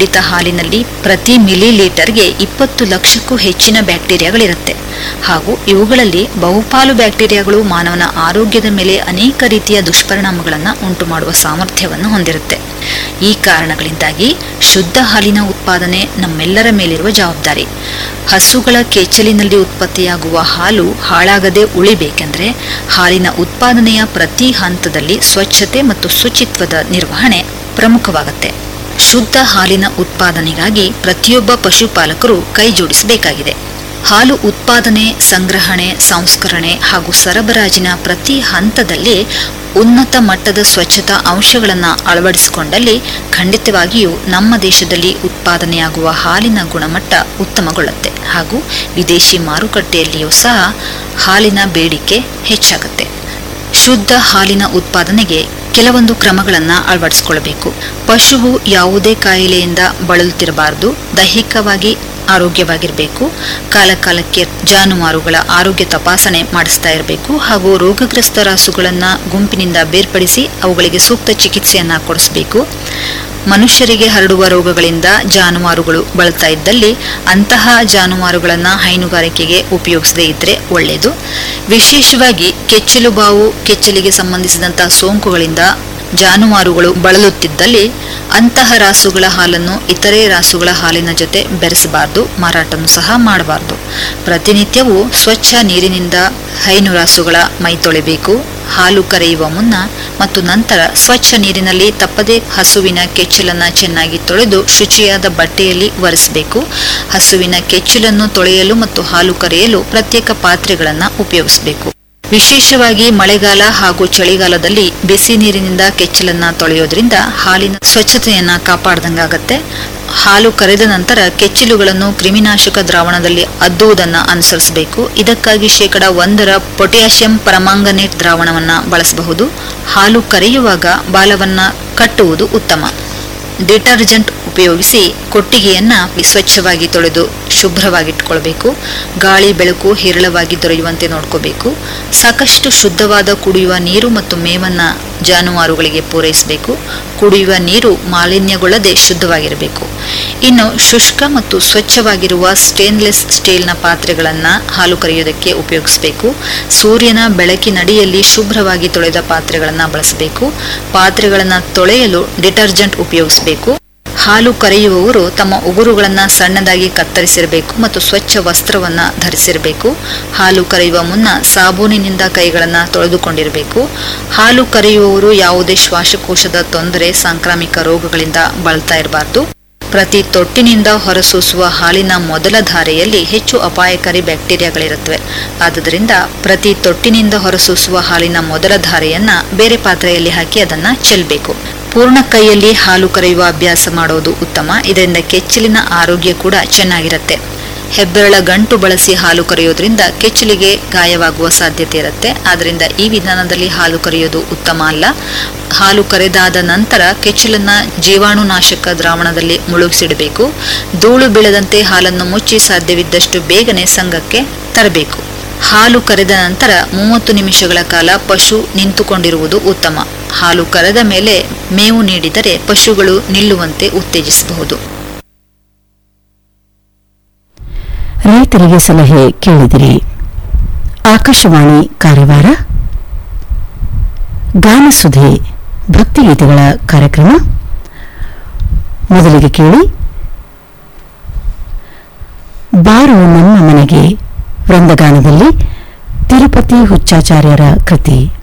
ಪೀಡಿತ ಹಾಲಿನಲ್ಲಿ ಪ್ರತಿ ಮಿಲಿ ಲೀಟರ್ಗೆ ಇಪ್ಪತ್ತು ಲಕ್ಷಕ್ಕೂ ಹೆಚ್ಚಿನ ಬ್ಯಾಕ್ಟೀರಿಯಾಗಳಿರುತ್ತೆ ಹಾಗೂ ಇವುಗಳಲ್ಲಿ ಬಹುಪಾಲು ಬ್ಯಾಕ್ಟೀರಿಯಾಗಳು ಮಾನವನ ಆರೋಗ್ಯದ ಮೇಲೆ ಅನೇಕ ರೀತಿಯ ದುಷ್ಪರಿಣಾಮಗಳನ್ನು ಉಂಟು ಮಾಡುವ ಸಾಮರ್ಥ್ಯವನ್ನು ಹೊಂದಿರುತ್ತೆ ಈ ಕಾರಣಗಳಿಂದಾಗಿ ಶುದ್ಧ ಹಾಲಿನ ಉತ್ಪಾದನೆ ನಮ್ಮೆಲ್ಲರ ಮೇಲಿರುವ ಜವಾಬ್ದಾರಿ ಹಸುಗಳ ಕೆಚ್ಚಲಿನಲ್ಲಿ ಉತ್ಪತ್ತಿಯಾಗುವ ಹಾಲು ಹಾಳಾಗದೆ ಉಳಿಬೇಕೆಂದ್ರೆ ಹಾಲಿನ ಉತ್ಪಾದನೆಯ ಪ್ರತಿ ಹಂತದಲ್ಲಿ ಸ್ವಚ್ಛತೆ ಮತ್ತು ಶುಚಿತ್ವದ ನಿರ್ವಹಣೆ ಪ್ರಮುಖವಾಗುತ್ತೆ ಶುದ್ಧ ಹಾಲಿನ ಉತ್ಪಾದನೆಗಾಗಿ ಪ್ರತಿಯೊಬ್ಬ ಪಶುಪಾಲಕರು ಕೈ ಜೋಡಿಸಬೇಕಾಗಿದೆ ಹಾಲು ಉತ್ಪಾದನೆ ಸಂಗ್ರಹಣೆ ಸಂಸ್ಕರಣೆ ಹಾಗೂ ಸರಬರಾಜಿನ ಪ್ರತಿ ಹಂತದಲ್ಲಿ ಉನ್ನತ ಮಟ್ಟದ ಸ್ವಚ್ಛತಾ ಅಂಶಗಳನ್ನು ಅಳವಡಿಸಿಕೊಂಡಲ್ಲಿ ಖಂಡಿತವಾಗಿಯೂ ನಮ್ಮ ದೇಶದಲ್ಲಿ ಉತ್ಪಾದನೆಯಾಗುವ ಹಾಲಿನ ಗುಣಮಟ್ಟ ಉತ್ತಮಗೊಳ್ಳುತ್ತೆ ಹಾಗೂ ವಿದೇಶಿ ಮಾರುಕಟ್ಟೆಯಲ್ಲಿಯೂ ಸಹ ಹಾಲಿನ ಬೇಡಿಕೆ ಹೆಚ್ಚಾಗುತ್ತೆ ಶುದ್ಧ ಹಾಲಿನ ಉತ್ಪಾದನೆಗೆ ಕೆಲವೊಂದು ಕ್ರಮಗಳನ್ನು ಅಳವಡಿಸಿಕೊಳ್ಳಬೇಕು ಪಶುವು ಯಾವುದೇ ಕಾಯಿಲೆಯಿಂದ ಬಳಲುತ್ತಿರಬಾರದು ದೈಹಿಕವಾಗಿ ಆರೋಗ್ಯವಾಗಿರಬೇಕು ಕಾಲಕಾಲಕ್ಕೆ ಜಾನುವಾರುಗಳ ಆರೋಗ್ಯ ತಪಾಸಣೆ ಮಾಡಿಸ್ತಾ ಇರಬೇಕು ಹಾಗೂ ರೋಗಗ್ರಸ್ತ ರಾಸುಗಳನ್ನು ಗುಂಪಿನಿಂದ ಬೇರ್ಪಡಿಸಿ ಅವುಗಳಿಗೆ ಸೂಕ್ತ ಚಿಕಿತ್ಸೆಯನ್ನು ಕೊಡಿಸಬೇಕು ಮನುಷ್ಯರಿಗೆ ಹರಡುವ ರೋಗಗಳಿಂದ ಜಾನುವಾರುಗಳು ಬಳಲ್ತಾ ಇದ್ದಲ್ಲಿ ಅಂತಹ ಜಾನುವಾರುಗಳನ್ನು ಹೈನುಗಾರಿಕೆಗೆ ಉಪಯೋಗಿಸದೇ ಇದ್ರೆ ಒಳ್ಳೆಯದು ವಿಶೇಷವಾಗಿ ಕೆಚ್ಚಲು ಬಾವು ಕೆಚ್ಚಲಿಗೆ ಸಂಬಂಧಿಸಿದಂತಹ ಸೋಂಕುಗಳಿಂದ ಜಾನುವಾರುಗಳು ಬಳಲುತ್ತಿದ್ದಲ್ಲಿ ಅಂತಹ ರಾಸುಗಳ ಹಾಲನ್ನು ಇತರೆ ರಾಸುಗಳ ಹಾಲಿನ ಜೊತೆ ಬೆರೆಸಬಾರದು ಮಾರಾಟನೂ ಸಹ ಮಾಡಬಾರದು ಪ್ರತಿನಿತ್ಯವೂ ಸ್ವಚ್ಛ ನೀರಿನಿಂದ ಹೈನು ರಾಸುಗಳ ಮೈ ತೊಳೆಬೇಕು ಹಾಲು ಕರೆಯುವ ಮುನ್ನ ಮತ್ತು ನಂತರ ಸ್ವಚ್ಛ ನೀರಿನಲ್ಲಿ ತಪ್ಪದೆ ಹಸುವಿನ ಕೆಚ್ಚಲನ್ನ ಚೆನ್ನಾಗಿ ತೊಳೆದು ಶುಚಿಯಾದ ಬಟ್ಟೆಯಲ್ಲಿ ಒರೆಸಬೇಕು ಹಸುವಿನ ಕೆಚ್ಚಲನ್ನು ತೊಳೆಯಲು ಮತ್ತು ಹಾಲು ಕರೆಯಲು ಪ್ರತ್ಯೇಕ ಪಾತ್ರೆಗಳನ್ನು ಉಪಯೋಗಿಸಬೇಕು ವಿಶೇಷವಾಗಿ ಮಳೆಗಾಲ ಹಾಗೂ ಚಳಿಗಾಲದಲ್ಲಿ ಬಿಸಿ ನೀರಿನಿಂದ ಕೆಚ್ಚಲನ್ನ ತೊಳೆಯೋದ್ರಿಂದ ಹಾಲಿನ ಸ್ವಚ್ಛತೆಯನ್ನ ಕಾಪಾಡ್ದಂಗಾಗತ್ತೆ ಹಾಲು ಕರೆದ ನಂತರ ಕೆಚ್ಚಲುಗಳನ್ನು ಕ್ರಿಮಿನಾಶಕ ದ್ರಾವಣದಲ್ಲಿ ಅದ್ದುವುದನ್ನ ಅನುಸರಿಸಬೇಕು ಇದಕ್ಕಾಗಿ ಶೇಕಡ ಒಂದರ ಪೊಟ್ಯಾಷಿಯಂ ಪರಮಾಂಗನೇಟ್ ದ್ರಾವಣವನ್ನ ಬಳಸಬಹುದು ಹಾಲು ಕರೆಯುವಾಗ ಬಾಲವನ್ನ ಕಟ್ಟುವುದು ಉತ್ತಮ ಡಿಟರ್ಜೆಂಟ್ ಉಪಯೋಗಿಸಿ ಕೊಟ್ಟಿಗೆಯನ್ನ ಸ್ವಚ್ಛವಾಗಿ ತೊಳೆದು ಶುಭ್ರವಾಗಿಟ್ಕೊಳ್ಬೇಕು ಗಾಳಿ ಬೆಳಕು ಹೇರಳವಾಗಿ ದೊರೆಯುವಂತೆ ನೋಡ್ಕೋಬೇಕು ಸಾಕಷ್ಟು ಶುದ್ಧವಾದ ಕುಡಿಯುವ ನೀರು ಮತ್ತು ಮೇವನ್ನ ಜಾನುವಾರುಗಳಿಗೆ ಪೂರೈಸಬೇಕು ಕುಡಿಯುವ ನೀರು ಮಾಲಿನ್ಯಗೊಳ್ಳದೆ ಶುದ್ಧವಾಗಿರಬೇಕು ಇನ್ನು ಶುಷ್ಕ ಮತ್ತು ಸ್ವಚ್ಛವಾಗಿರುವ ಸ್ಟೇನ್ಲೆಸ್ ಸ್ಟೀಲ್ನ ಪಾತ್ರೆಗಳನ್ನ ಹಾಲು ಕರೆಯೋದಕ್ಕೆ ಉಪಯೋಗಿಸಬೇಕು ಸೂರ್ಯನ ಬೆಳಕಿನಡಿಯಲ್ಲಿ ಶುಭ್ರವಾಗಿ ತೊಳೆದ ಪಾತ್ರೆಗಳನ್ನ ಬಳಸಬೇಕು ಪಾತ್ರೆಗಳನ್ನ ತೊಳೆಯಲು ಡಿಟರ್ಜೆಂಟ್ ಉಪಯೋಗಿಸಬೇಕು ಹಾಲು ಕರೆಯುವವರು ತಮ್ಮ ಉಗುರುಗಳನ್ನ ಸಣ್ಣದಾಗಿ ಕತ್ತರಿಸಿರಬೇಕು ಮತ್ತು ಸ್ವಚ್ಛ ವಸ್ತ್ರವನ್ನ ಧರಿಸಿರಬೇಕು ಹಾಲು ಕರೆಯುವ ಮುನ್ನ ಸಾಬೂನಿನಿಂದ ಕೈಗಳನ್ನ ತೊಳೆದುಕೊಂಡಿರಬೇಕು ಹಾಲು ಕರೆಯುವವರು ಯಾವುದೇ ಶ್ವಾಸಕೋಶದ ತೊಂದರೆ ಸಾಂಕ್ರಾಮಿಕ ರೋಗಗಳಿಂದ ಬಳಲ್ತಾ ಇರಬಾರ್ದು ಪ್ರತಿ ತೊಟ್ಟಿನಿಂದ ಹೊರಸೂಸುವ ಹಾಲಿನ ಮೊದಲ ಧಾರೆಯಲ್ಲಿ ಹೆಚ್ಚು ಅಪಾಯಕಾರಿ ಬ್ಯಾಕ್ಟೀರಿಯಾಗಳಿರುತ್ತವೆ ಆದುದರಿಂದ ಪ್ರತಿ ತೊಟ್ಟಿನಿಂದ ಹೊರಸೂಸುವ ಹಾಲಿನ ಮೊದಲ ಧಾರೆಯನ್ನ ಬೇರೆ ಪಾತ್ರೆಯಲ್ಲಿ ಹಾಕಿ ಅದನ್ನ ಚೆಲ್ಲಬೇಕು ಪೂರ್ಣ ಕೈಯಲ್ಲಿ ಹಾಲು ಕರೆಯುವ ಅಭ್ಯಾಸ ಮಾಡೋದು ಉತ್ತಮ ಇದರಿಂದ ಕೆಚ್ಚಲಿನ ಆರೋಗ್ಯ ಕೂಡ ಚೆನ್ನಾಗಿರುತ್ತೆ ಹೆಬ್ಬೆರಳ ಗಂಟು ಬಳಸಿ ಹಾಲು ಕರೆಯೋದ್ರಿಂದ ಕೆಚ್ಚಲಿಗೆ ಗಾಯವಾಗುವ ಸಾಧ್ಯತೆ ಇರುತ್ತೆ ಆದ್ದರಿಂದ ಈ ವಿಧಾನದಲ್ಲಿ ಹಾಲು ಕರೆಯೋದು ಉತ್ತಮ ಅಲ್ಲ ಹಾಲು ಕರೆದಾದ ನಂತರ ಕೆಚ್ಚಲನ್ನ ಜೀವಾಣುನಾಶಕ ದ್ರಾವಣದಲ್ಲಿ ಮುಳುಗಿಸಿಡಬೇಕು ಧೂಳು ಬೀಳದಂತೆ ಹಾಲನ್ನು ಮುಚ್ಚಿ ಸಾಧ್ಯವಿದ್ದಷ್ಟು ಬೇಗನೆ ಸಂಘಕ್ಕೆ ತರಬೇಕು ಹಾಲು ಕರೆದ ನಂತರ ಮೂವತ್ತು ನಿಮಿಷಗಳ ಕಾಲ ಪಶು ನಿಂತುಕೊಂಡಿರುವುದು ಉತ್ತಮ ಹಾಲು ಕರೆದ ಮೇಲೆ ಮೇವು ನೀಡಿದರೆ ಪಶುಗಳು ನಿಲ್ಲುವಂತೆ ಉತ್ತೇಜಿಸಬಹುದು ರೈತರಿಗೆ ಸಲಹೆ ಕೇಳಿದಿರಿ ಆಕಾಶವಾಣಿ ಕಾರವಾರ ಗಾನಸುಧೆ ಭಕ್ತಿಗೀತೆಗಳ ಕಾರ್ಯಕ್ರಮ ಮೊದಲಿಗೆ ಕೇಳಿ ಬಾರು ನಮ್ಮ ಮನೆಗೆ ವೃಂದಗಾನದಲ್ಲಿ ತಿರುಪತಿ ಹುಚ್ಚಾಚಾರ್ಯರ ಕೃತಿ